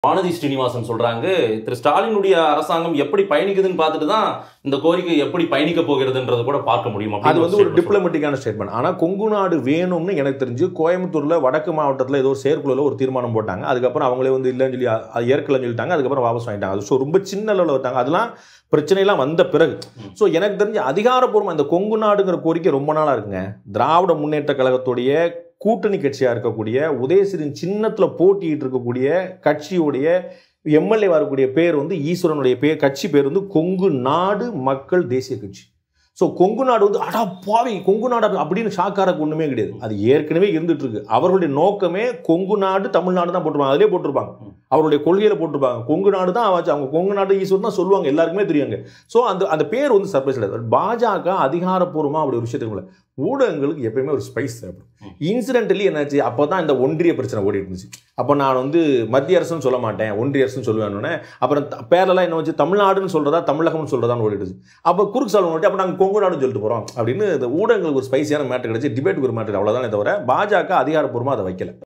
வானதி ஸ்ரீனிவாசன் சொல்றாங்க திரு ஸ்டாலினுடைய அரசாங்கம் எப்படி பயணிக்குதுன்னு பார்த்துட்டு தான் இந்த கோரிக்கை எப்படி பயணிக்க போகிறதுன்றது கூட பார்க்க முடியும் அது அப்படின்னு வந்து ஒரு statement டிப்ளமெட்டிக்கான ஸ்டேட்மெண்ட் ஆனால் கொங்கு நாடு வேணும்னு எனக்கு தெரிஞ்சு கோயம்புத்தூர்ல வடக்கு மாவட்டத்தில் ஏதோ ஒரு செயற்குழுல ஒரு தீர்மானம் போட்டாங்க அதுக்கப்புறம் அவங்களே வந்து இல்லைன்னு சொல்லி அ- அது ஏற்கலன்னு சொல்லிட்டாங்க அதுக்கப்புறம் வாபஸ் வாங்கிட்டாங்க அது ஸோ ரொம்ப சின்ன அளவில் வந்தாங்க அதெல்லாம் பிரச்சனைலாம் வந்த பிறகு ம். ஸோ எனக்கு தெரிஞ்சு அதிகாரப்பூர்வமாக இந்த கொங்கு நாடுங்கிற கோரிக்கை ரொம்ப நாளாக இருக்குங்க திராவிட முன்னேற்ற கழகத்துடைய கூட்டணி கட்சியாக இருக்கக்கூடிய உதயசிரின் சின்னத்தில் போட்டியிட்டு இருக்கக்கூடிய கட்சியுடைய எம்எல்ஏ வரக்கூடிய பேர் வந்து ஈஸ்வரனுடைய பேர் கட்சி பேர் வந்து கொங்கு நாடு மக்கள் தேசிய கட்சி ஸோ கொங்கு நாடு வந்து அடா பாவி கொங்கு நாடு அப்படி- அப்படின்னு ஷாக்காரக்கு ஒன்றுமே கிடையாது அது ஏற்கனவே இருந்துட்டு இருக்கு அவர்களுடைய நோக்கமே கொங்கு நாடு தமிழ்நாடு தான் போட்டிருப்பாங்க அதிலே போட்டிருப்பாங்க ம். அவருடைய கொள்கையில போட்டிருப்பாங்க கொங்கு நாடு தான் ஆச்சு அவங்க கொங்கு நாடு ஈஸ்வரன் தான் சொல்லுவாங்க எல்லாருக்குமே தெரியுங்க ஸோ அந்த அந்த பேர் வந்து சர்ப்ரைஸ் கிடையாது பாஜக அதிகாரப்பூர்வமாக அப்படி ஒரு விஷயத்துக்கு இல்லை ஊடகங்களுக்கு எப்பயுமே ஒரு ஸ்பைஸ் தேவைப்படும் ம். இன்சிடென்டலி என்னாச்சு அப்போ தான் இந்த ஒன்றிய பிரச்சனை ஓடிட்டு இருந்துச்சு அப்போ நான் வந்து மத்திய அரசுன்னு சொல்ல மாட்டேன் ஒன்றிய அரசுன்னு சொல்லுவேன்னு அப்புறம் த- பேரெல்லாம் என்ன வச்சு தமிழ்நாடுன்னு சொல்றதா தமிழகம்னு சொல்றதான்னு ஓடிடுச்சு அப்போ குறுக்கு சால்வன் ஓட்டி அப்போ நாங்கள் கொங்கு நாடுன்னு சொல்லிட்டு போகிறோம் அப்படின்னு இந்த ஊடகங்களுக்கு ஒரு ஸ்பைசியான மேட்டர் கிடைச்சி டிபேட்டுக்கு ஒரு மேட்டர் அவ்வளோதானே தவிர பாஜக அதிகாரப்பூர்வமாக அதை வைக்கல